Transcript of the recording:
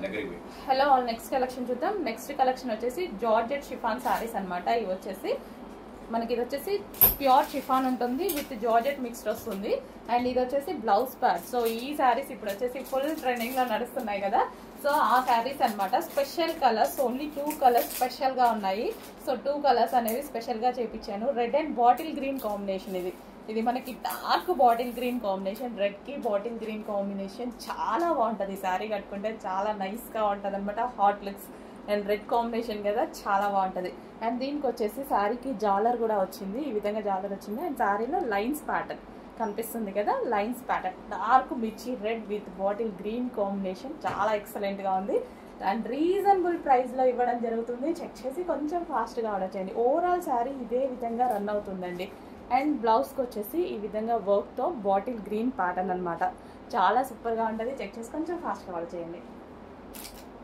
దగ్గరికి పోయి hello all next collection చూద్దాం నెక్స్ట్ కలెక్షన్ వచ్చేసి జార్జెట్ షిఫాన్ సారీస్ అన్నమాట ఇవి వచ్చేసి మనకి ఇది వచ్చేసి ప్యూర్ షిఫాన్ ఉంటుంది విత్ జార్జెట్ మిక్స్డ్ వస్తుంది అండ్ ఇది వచ్చేసి బ్లౌజ్ ప్యాడ్ సో ఈ శారీస్ ఇప్పుడు వచ్చేసి ఫుల్ ట్రెండింగ్ లో నడుస్తున్నాయి కదా సో ఆ శారీస్ అన్నమాట special colours only two colours special గా ఉన్నాయి సో టూ కలర్స్ అనేవి స్పెషల్ గా చేపించాను red and bottle green combination ఇది ఇది మనకి dark bottle green combination red కి బాటిల్ గ్రీన్ కాంబినేషన్ చాలా బాగుంటది ఈ శారీ కట్టుకుంటే చాలా నైస్ గా ఉంటది అనమాట hot looks and red combination కదా చాలా బాగుంటది అండ్ దీనికి వచ్చేసి శారీకి జాలర్ కూడా వచ్చింది ఈ విధంగా జాలర్ వచ్చింది అండ్ శారీలో లైన్స్ ప్యాటర్న్ కనిపిస్తుంది కదా lines pattern dark mirchi red with bottle green combination చాలా ఎక్సలెంట్ గా ఉంది అండ్ రీజనబుల్ ప్రైస్ లో ఇవ్వడం జరుగుతుంది చెక్ చేసి కొంచెం ఫాస్ట్ గా ఆర్డర్ చేయండి ఓవరాల్ శారీ ఇదే విధంగా రన్ అవుతుందండి అండ్ బ్లౌజ్కి వచ్చేసి ఈ విధంగా వర్క్తో బాటిల్ గ్రీన్ ప్యాటర్న్ అన్నమాట చాలా సూపర్గా ఉంటుంది చెక్ చేసి కొంచెం ఫాస్ట్గా ఆర్డర్ చేయండి